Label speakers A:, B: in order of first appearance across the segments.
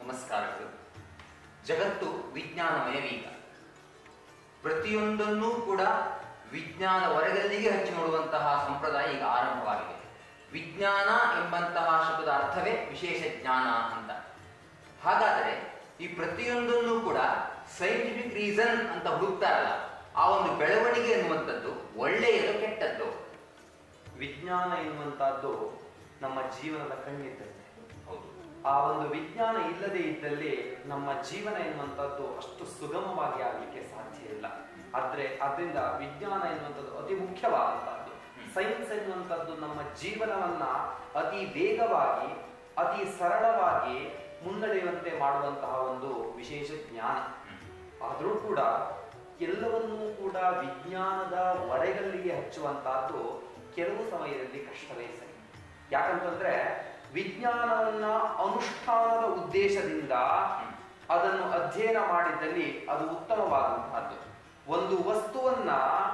A: ನಮಸ್ಕಾರಗಳು ಜಗತ್ತು ವಿಜ್ಞಾನಮಯವೀಗ ಪ್ರತಿಯೊಂದನ್ನೂ ಕೂಡ ವಿಜ್ಞಾನ ಹೊರಗಲ್ಲಿಗೆ ಹಚ್ಚಿ ನೋಡುವಂತಹ ಸಂಪ್ರದಾಯ ಈಗ ಆರಂಭವಾಗಿದೆ ವಿಜ್ಞಾನ ಎಂಬಂತಹ ಶಬ್ದದ ಅರ್ಥವೇ ವಿಶೇಷ ಜ್ಞಾನ ಅಂತ ಹಾಗಾದರೆ ಈ ಪ್ರತಿಯೊಂದನ್ನು ಕೂಡ ಸೈಂಟಿಫಿಕ್ ರೀಸನ್ ಅಂತ ಹುಡುಕ್ತಾರಲ್ಲ ಆ ಒಂದು ಬೆಳವಣಿಗೆ ಎನ್ನುವಂಥದ್ದು ಒಳ್ಳೆಯದು ಕೆಟ್ಟದ್ದು
B: ವಿಜ್ಞಾನ ಎನ್ನುವಂತಹದ್ದು ನಮ್ಮ ಜೀವನದ ಕಣ್ಣಿದ್ದಂತೆ
A: ಹೌದು
B: ಆ ಒಂದು ವಿಜ್ಞಾನ ಇಲ್ಲದೆ ಇದ್ದಲ್ಲಿ ನಮ್ಮ ಜೀವನ ಎನ್ನುವಂಥದ್ದು ಅಷ್ಟು ಸುಗಮವಾಗಿ ಆಗಲಿಕ್ಕೆ ಸಾಧ್ಯ ಇಲ್ಲ ಆದ್ರೆ ಅದರಿಂದ ವಿಜ್ಞಾನ ಎನ್ನುವಂಥದ್ದು ಅತಿ ಮುಖ್ಯವಾದಂತಹದ್ದು ಸೈನ್ಸ್ ಎನ್ನುವಂಥದ್ದು ನಮ್ಮ ಜೀವನವನ್ನ ಅತಿ ವೇಗವಾಗಿ ಅತಿ ಸರಳವಾಗಿ ಮುನ್ನಡೆಯುವಂತೆ ಮಾಡುವಂತಹ ಒಂದು ವಿಶೇಷ ಜ್ಞಾನ ಆದರೂ ಕೂಡ ಎಲ್ಲವನ್ನೂ ಕೂಡ ವಿಜ್ಞಾನದ ಹೊರೆಗಲ್ಲಿಗೆ ಹಚ್ಚುವಂತಹದ್ದು ಕೆಲವು ಸಮಯದಲ್ಲಿ ಕಷ್ಟವೇ ಸರಿ ಯಾಕಂತಂದ್ರೆ ವಿಜ್ಞಾನವನ್ನ ಅನುಷ್ಠಾನದ ಉದ್ದೇಶದಿಂದ ಅದನ್ನು ಅಧ್ಯಯನ ಮಾಡಿದ್ದಲ್ಲಿ ಅದು ಉತ್ತಮವಾದಂತಹದ್ದು ಒಂದು ವಸ್ತುವನ್ನ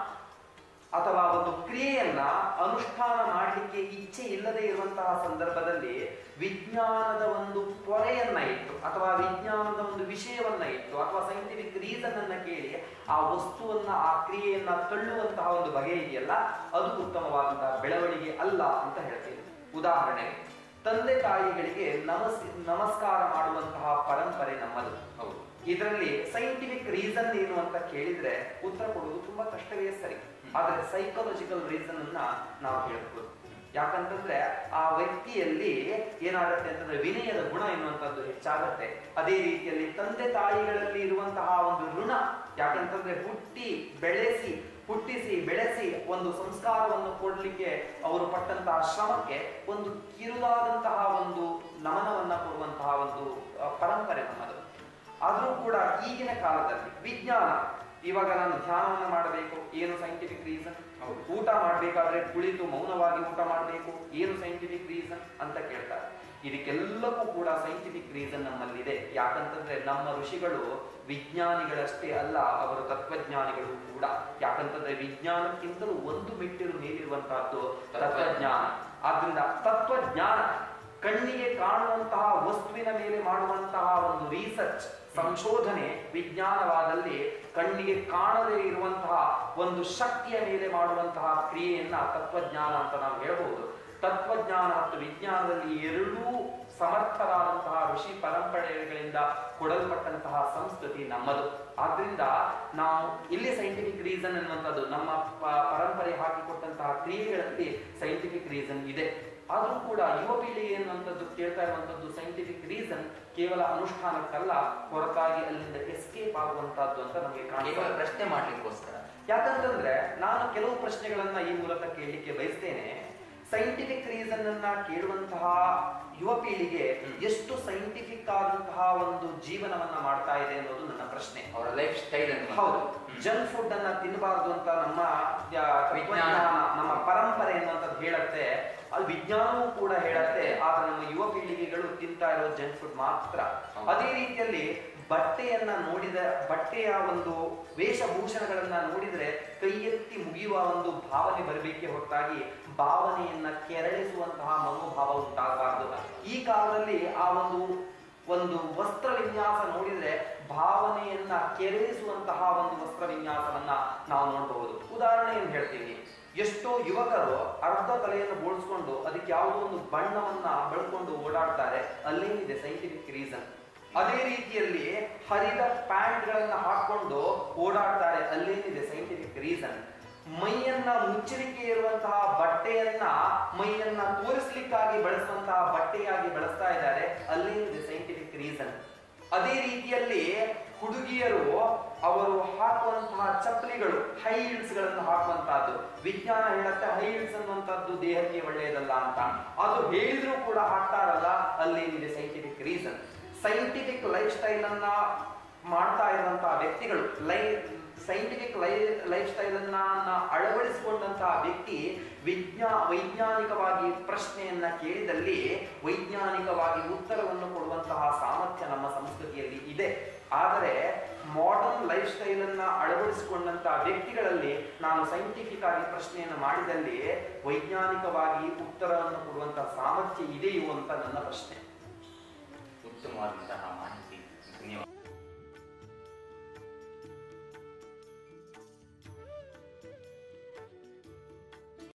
B: ಅಥವಾ ಒಂದು ಕ್ರಿಯೆಯನ್ನ ಅನುಷ್ಠಾನ ಮಾಡಲಿಕ್ಕೆ ಇಚ್ಛೆ ಇಲ್ಲದೆ ಇರುವಂತಹ ಸಂದರ್ಭದಲ್ಲಿ ವಿಜ್ಞಾನದ ಒಂದು ಪೊರೆಯನ್ನ ಇಟ್ಟು ಅಥವಾ ವಿಜ್ಞಾನದ ಒಂದು ವಿಷಯವನ್ನ ಇಟ್ಟು ಅಥವಾ ಸೈಂಟಿಫಿಕ್ ರೀಸನ್ ಅನ್ನ ಕೇಳಿ ಆ ವಸ್ತುವನ್ನ ಆ ಕ್ರಿಯೆಯನ್ನ ತಳ್ಳುವಂತಹ ಒಂದು ಬಗೆ ಇದೆಯಲ್ಲ ಅದು ಉತ್ತಮವಾದಂತಹ ಬೆಳವಣಿಗೆ ಅಲ್ಲ ಅಂತ ಹೇಳ್ತೀನಿ ಉದಾಹರಣೆಗೆ ತಂದೆ ತಾಯಿಗಳಿಗೆ ನಮಸ್ ನಮಸ್ಕಾರ ಮಾಡುವಂತಹ ಪರಂಪರೆ ನಮ್ಮದು
A: ಹೌದು
B: ಇದರಲ್ಲಿ ಸೈಂಟಿಫಿಕ್ ರೀಸನ್ ಏನು ಅಂತ ಕೇಳಿದ್ರೆ ಉತ್ತರ ಕೊಡುವುದು ತುಂಬಾ ಕಷ್ಟವೇ ಸರಿ ಆದ್ರೆ ಸೈಕಾಲಜಿಕಲ್ ರೀಸನ್ ಅನ್ನ ನಾವು ಹೇಳ್ಬೋದು ಯಾಕಂತಂದ್ರೆ ಆ ವ್ಯಕ್ತಿಯಲ್ಲಿ ಏನಾಗುತ್ತೆ ಅಂತಂದ್ರೆ ವಿನಯದ ಗುಣ ಎನ್ನುವಂಥದ್ದು ಹೆಚ್ಚಾಗತ್ತೆ ಅದೇ ರೀತಿಯಲ್ಲಿ ತಂದೆ ತಾಯಿಗಳಲ್ಲಿ ಇರುವಂತಹ ಒಂದು ಋಣ ಯಾಕಂತಂದ್ರೆ ಹುಟ್ಟಿ ಬೆಳೆಸಿ ಹುಟ್ಟಿಸಿ ಬೆಳೆಸಿ ಒಂದು ಸಂಸ್ಕಾರವನ್ನು ಕೊಡ್ಲಿಕ್ಕೆ ಅವರು ಪಟ್ಟಂತಹ ಶ್ರಮಕ್ಕೆ ಒಂದು ಕಿರುದಾದಂತಹ ಒಂದು ನಮನವನ್ನ ಕೊಡುವಂತಹ ಒಂದು ಆ, ಪರಂಪರೆ ನಮ್ಮದು ಆದರೂ ಕೂಡ ಈಗಿನ ಕಾಲದಲ್ಲಿ ವಿಜ್ಞಾನ ಇವಾಗ ನಾನು ಧ್ಯಾನವನ್ನು ಮಾಡಬೇಕು ಏನು ಸೈಂಟಿಫಿಕ್ ರೀಸನ್
A: ಹೌದು.
B: ಊಟ ಮಾಡಬೇಕಾದ್ರೆ ಕುಳಿತು ಮೌನವಾಗಿ ಊಟ ಮಾಡಬೇಕು ಏನು ಸೈಂಟಿಫಿಕ್ ರೀಸನ್ ಅಂತ ಕೇಳ್ತಾರೆ ಇದಕ್ಕೆಲ್ಲಕ್ಕೂ ಕೂಡ ಸೈಂಟಿಫಿಕ್ ರೀಸನ್ ನಮ್ಮಲ್ಲಿದೆ ಯಾಕಂತಂದ್ರೆ ನಮ್ಮ ಋಷಿಗಳು ವಿಜ್ಞಾನಿಗಳಷ್ಟೇ ಅಲ್ಲ ಅವರು ತತ್ವಜ್ಞಾನಿಗಳು ಕೂಡ ಯಾಕಂತಂದ್ರೆ ವಿಜ್ಞಾನಕ್ಕಿಂತಲೂ ಒಂದು ಮೆಟ್ಟಿಲು ಮೇಲಿರುವಂತಹದ್ದು ತತ್ವಜ್ಞಾನ ಆದ್ರಿಂದ ತತ್ವಜ್ಞಾನ ಕಣ್ಣಿಗೆ ಕಾಣುವಂತಹ ವಸ್ತುವಿನ ಮೇಲೆ ಮಾಡುವಂತಹ ಒಂದು ರಿಸರ್ಚ್ ಸಂಶೋಧನೆ ವಿಜ್ಞಾನವಾದಲ್ಲಿ ಕಣ್ಣಿಗೆ ಕಾಣದೇ ಇರುವಂತಹ ಒಂದು ಶಕ್ತಿಯ ಮೇಲೆ ಮಾಡುವಂತಹ ಕ್ರಿಯೆಯನ್ನ ತತ್ವಜ್ಞಾನ ಅಂತ ನಾವು ಹೇಳ್ಬಹುದು ತತ್ವಜ್ಞಾನ ಮತ್ತು ವಿಜ್ಞಾನದಲ್ಲಿ ಎರಡೂ ಸಮರ್ಥರಾದಂತಹ ಋಷಿ ಪರಂಪರೆಗಳಿಂದ ಕೊಡಲ್ಪಟ್ಟಂತಹ ಸಂಸ್ಕೃತಿ ನಮ್ಮದು ಆದ್ರಿಂದ ನಾವು ಇಲ್ಲಿ ಸೈಂಟಿಫಿಕ್ ರೀಸನ್ ಅನ್ನುವಂಥದ್ದು ನಮ್ಮ ಪ- ಪರಂಪರೆ ಹಾಕಿಕೊಟ್ಟಂತಹ ಕ್ರಿಯೆಗಳಲ್ಲಿ ಸೈಂಟಿಫಿಕ್ ರೀಸನ್ ಇದೆ ಆದ್ರೂ ಕೂಡ ಯುವ ಪೀಳಿಗೆ ಎನ್ನುವಂಥದ್ದು ಕೇಳ್ತಾ ಇರುವಂತದ್ದು ಸೈಂಟಿಫಿಕ್ ರೀಸನ್ ಕೇವಲ ಅನುಷ್ಠಾನಕ್ಕಲ್ಲ ಹೊರತಾಗಿ ಅಲ್ಲಿಂದ ಎಸ್ಕೇಪ್ ಆಗುವಂತಹದ್ದು ಅಂತ ನಮಗೆ
A: ಕೇವಲ
B: ಕಾಣಿಸ್ತದೆ
A: ಪ್ರಶ್ನೆ ಮಾಡ್ಲಿಕ್ಕೋಸ್ಕರ
B: ಯಾಕಂತಂದ್ರೆ ನಾನು ಕೆಲವು ಪ್ರಶ್ನೆಗಳನ್ನ ಈ ಮೂಲಕ ಕೇಳಲಿಕ್ಕೆ ಬಯಸ್ತೇನೆ ಸೈಂಟಿಫಿಕ್ ರೀಸನ್ ಅನ್ನ ಕೇಳುವಂತಹ ಯುವ ಪೀಳಿಗೆ ಎಷ್ಟು ಸೈಂಟಿಫಿಕ್ ಆದಂತಹ ಒಂದು ಜೀವನವನ್ನ ಮಾಡ್ತಾ ಇದೆ ಅನ್ನೋದು ನನ್ನ ಪ್ರಶ್ನೆ
A: ಅವರ ಲೈಫ್ ಸ್ಟೈಲ್ ಅನ್ನು
B: ಹೌದು ಜಂಕ್ ಫುಡ್ ಅನ್ನ ತಿನ್ನಬಾರದು ಅಂತ ನಮ್ಮ ಯಾ,
A: ವಿಜ್ಞಾನ.
B: ವಿಜ್ಞಾನ ನಮ್ಮ ಪರಂಪರೆ ಅನ್ನುವಂಥದ್ದು ಹೇಳತ್ತೆ ಅದು ವಿಜ್ಞಾನವೂ ಕೂಡ ಹೇಳತ್ತೆ ಆದ್ರೆ ನಮ್ಮ ಯುವ ಪೀಳಿಗೆಗಳು ತಿಂತಾ ಇರೋ ಜಂಕ್ ಫುಡ್ ಮಾತ್ರ
A: ಹೌದು.
B: ಅದೇ ರೀತಿಯಲ್ಲಿ ಬಟ್ಟೆಯನ್ನ ನೋಡಿದ ಬಟ್ಟೆಯ ಒಂದು ವೇಷಭೂಷಣಗಳನ್ನ ನೋಡಿದ್ರೆ ಕೈ ಎತ್ತಿ ಮುಗಿಯುವ ಒಂದು ಭಾವನೆ ಬರಬೇಕೆ ಹೊರತಾಗಿ ಭಾವನೆಯನ್ನ ಕೆರಳಿಸುವಂತಹ ಮನೋಭಾವ ಉಂಟಾಗಬಾರದು ಈ ಕಾಲದಲ್ಲಿ ಆ ಒಂದು ಒಂದು ವಸ್ತ್ರ ವಿನ್ಯಾಸ ನೋಡಿದ್ರೆ ಭಾವನೆಯನ್ನ ಕೆರಳಿಸುವಂತಹ ಒಂದು ವಸ್ತ್ರ ವಿನ್ಯಾಸವನ್ನ ನಾವು ನೋಡಬಹುದು ಉದಾಹರಣೆಯನ್ನು ಹೇಳ್ತೀನಿ ಎಷ್ಟೋ ಯುವಕರು ಅರ್ಧ ತಲೆಯನ್ನು ಬೋಳಿಸ್ಕೊಂಡು ಅದಕ್ಕೆ ಯಾವುದೋ ಒಂದು ಬಣ್ಣವನ್ನ ಬೆಳ್ಕೊಂಡು ಓಡಾಡ್ತಾರೆ ಅಲ್ಲೇನಿದೆ ಸೈಂಟಿಫಿಕ್ ರೀಸನ್ ಅದೇ ರೀತಿಯಲ್ಲಿ ಹರಿದ ಪ್ಯಾಂಟ್ ಗಳನ್ನ ಹಾಕೊಂಡು ಓಡಾಡ್ತಾರೆ ಅಲ್ಲೇನಿದೆ ಸೈಂಟಿಫಿಕ್ ರೀಸನ್ ಮೈಯನ್ನ ಮುಚ್ಚಲಿಕ್ಕೆ ಇರುವಂತಹ ಬಟ್ಟೆಯನ್ನ ಮೈಯನ್ನ ತೋರಿಸ್ಲಿಕ್ಕಾಗಿ ಬಳಸುವಂತಹ ಬಟ್ಟೆಯಾಗಿ ಬಳಸ್ತಾ ಇದ್ದಾರೆ ಅಲ್ಲೇನಿದೆ ಸೈಂಟಿಫಿಕ್ ರೀಸನ್ ಅದೇ ರೀತಿಯಲ್ಲಿ ಹುಡುಗಿಯರು ಅವರು ಹಾಕುವಂತಹ ಚಪ್ಪಲಿಗಳು ಹೈ ಹೀಲ್ಸ್ ಗಳನ್ನು ಹಾಕುವಂತಹದ್ದು ವಿಜ್ಞಾನ ಹೇಳುತ್ತೆ ಹೈ ಹೀಲ್ಸ್ ಅನ್ನುವಂಥದ್ದು ದೇಹಕ್ಕೆ ಒಳ್ಳೆಯದಲ್ಲ ಅಂತ ಅದು ಹೇಳಿದ್ರು ಕೂಡ ಹಾಕ್ತಾರಲ್ಲ ಅಲ್ಲೇನಿದೆ scientific reason scientific lifestyle ಅನ್ನ ಮಾಡ್ತಾ ಇರುವಂತಹ ವ್ಯಕ್ತಿಗಳು ಲೈ ಸೈಂಟಿಫಿಕ್ ಲೈ ಲೈಫ್ ಸ್ಟೈಲ್ ಅನ್ನ ನ- ಅಳವಡಿಸಿಕೊಂಡಂತಹ ವ್ಯಕ್ತಿ ವಿಜ್ಞಾ ವೈಜ್ಞಾನಿಕವಾಗಿ ಪ್ರಶ್ನೆಯನ್ನ ಕೇಳಿದಲ್ಲಿ ವೈಜ್ಞಾನಿಕವಾಗಿ ಉತ್ತರವನ್ನು ಕೊಡುವಂತಹ ಸಾಮರ್ಥ್ಯ ನಮ್ಮ ಸಂಸ್ಕೃತಿಯಲ್ಲಿ ಇದೆ ಆದರೆ ಮಾಡರ್ನ್ ಲೈಫ್ ಸ್ಟೈಲ್ ಅನ್ನ ಅಳವಡಿಸಿಕೊಂಡಂತಹ ವ್ಯಕ್ತಿಗಳಲ್ಲಿ ನಾನು ಸೈಂಟಿಫಿಕ್ ಆಗಿ ಪ್ರಶ್ನೆಯನ್ನು ಮಾಡಿದಲ್ಲಿ ವೈಜ್ಞಾನಿಕವಾಗಿ ಉತ್ತರವನ್ನು ಕೊಡುವಂತಹ ಸಾಮರ್ಥ್ಯ ಇದೆಯೋ ಅಂತ ನನ್ನ ಪ್ರಶ್ನೆ
A: ಉತ್ತಮವಾದಂತಹ